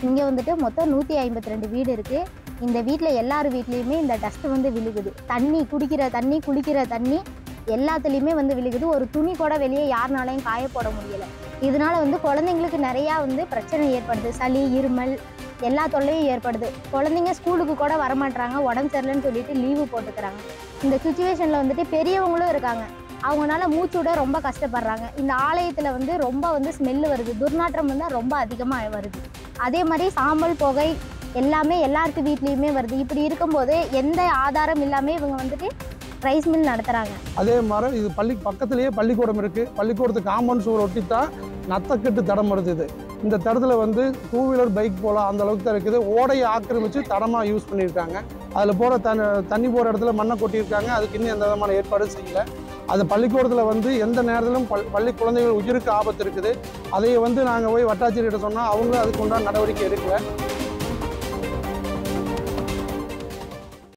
இங்கே வந்துட்டு மொத்தம் நூற்றி ஐம்பத்தி ரெண்டு வீடு இருக்குது இந்த வீட்டில் எல்லார் வீட்லேயுமே இந்த டஸ்ட்டு வந்து விழுகுது தண்ணி குடிக்கிற தண்ணி குளிக்கிற தண்ணி எல்லாத்துலேயுமே வந்து விழுகுது ஒரு துணி கூட வெளியே யாருனாலையும் காய போட முடியலை இதனால வந்து குழந்தைங்களுக்கு நிறையா வந்து பிரச்சனை ஏற்படுது சளி இருமல் எல்லா தொல்லையும் ஏற்படுது குழந்தைங்க ஸ்கூலுக்கு கூட வரமாட்றாங்க உடம்பு சரியில்லைன்னு சொல்லிட்டு லீவு போட்டுக்கிறாங்க இந்த சுச்சுவேஷனில் வந்துட்டு பெரியவங்களும் இருக்காங்க அவங்களால மூச்சு விட ரொம்ப கஷ்டப்படுறாங்க இந்த ஆலயத்தில் வந்து ரொம்ப வந்து ஸ்மெல்லு வருது துர்நாற்றம் வந்து ரொம்ப அதிகமாக வருது அதே மாதிரி சாம்பல் புகை எல்லாமே எல்லாருக்கு வீட்லேயுமே வருது இப்படி இருக்கும்போது எந்த ஆதாரம் இல்லாமல் இவங்க வந்துட்டு ரைஸ் மில் நடத்துகிறாங்க அதே மாதிரி இது பள்ளி பக்கத்துலேயே பள்ளிக்கூடம் இருக்குது பள்ளிக்கூடத்துக்கு காம்பவுண்ட் சுவர் ஒட்டித்தான் நத்தக்கட்டு தடம் வருது இது இந்த தடத்தில் வந்து டூ வீலர் பைக் போகலாம் அந்த அளவுக்கு தான் இருக்குது ஓடையை ஆக்கிரமித்து தடமாக யூஸ் பண்ணியிருக்காங்க அதில் போகிற தண்ணி தண்ணி போகிற இடத்துல மண்ணை கொட்டியிருக்காங்க அதுக்கு இன்னும் எந்த விதமான ஏற்பாடும் செய்யலை அது பள்ளிக்கூடத்தில் வந்து எந்த நேரத்திலும் பள் பள்ளி குழந்தைகள் உயிருக்கு ஆபத்து இருக்குது அதையே வந்து நாங்கள் போய் வட்டாட்சியர்கிட்ட சொன்னால் அவங்களும் அதுக்கு உண்டான நடவடிக்கை எடுக்கல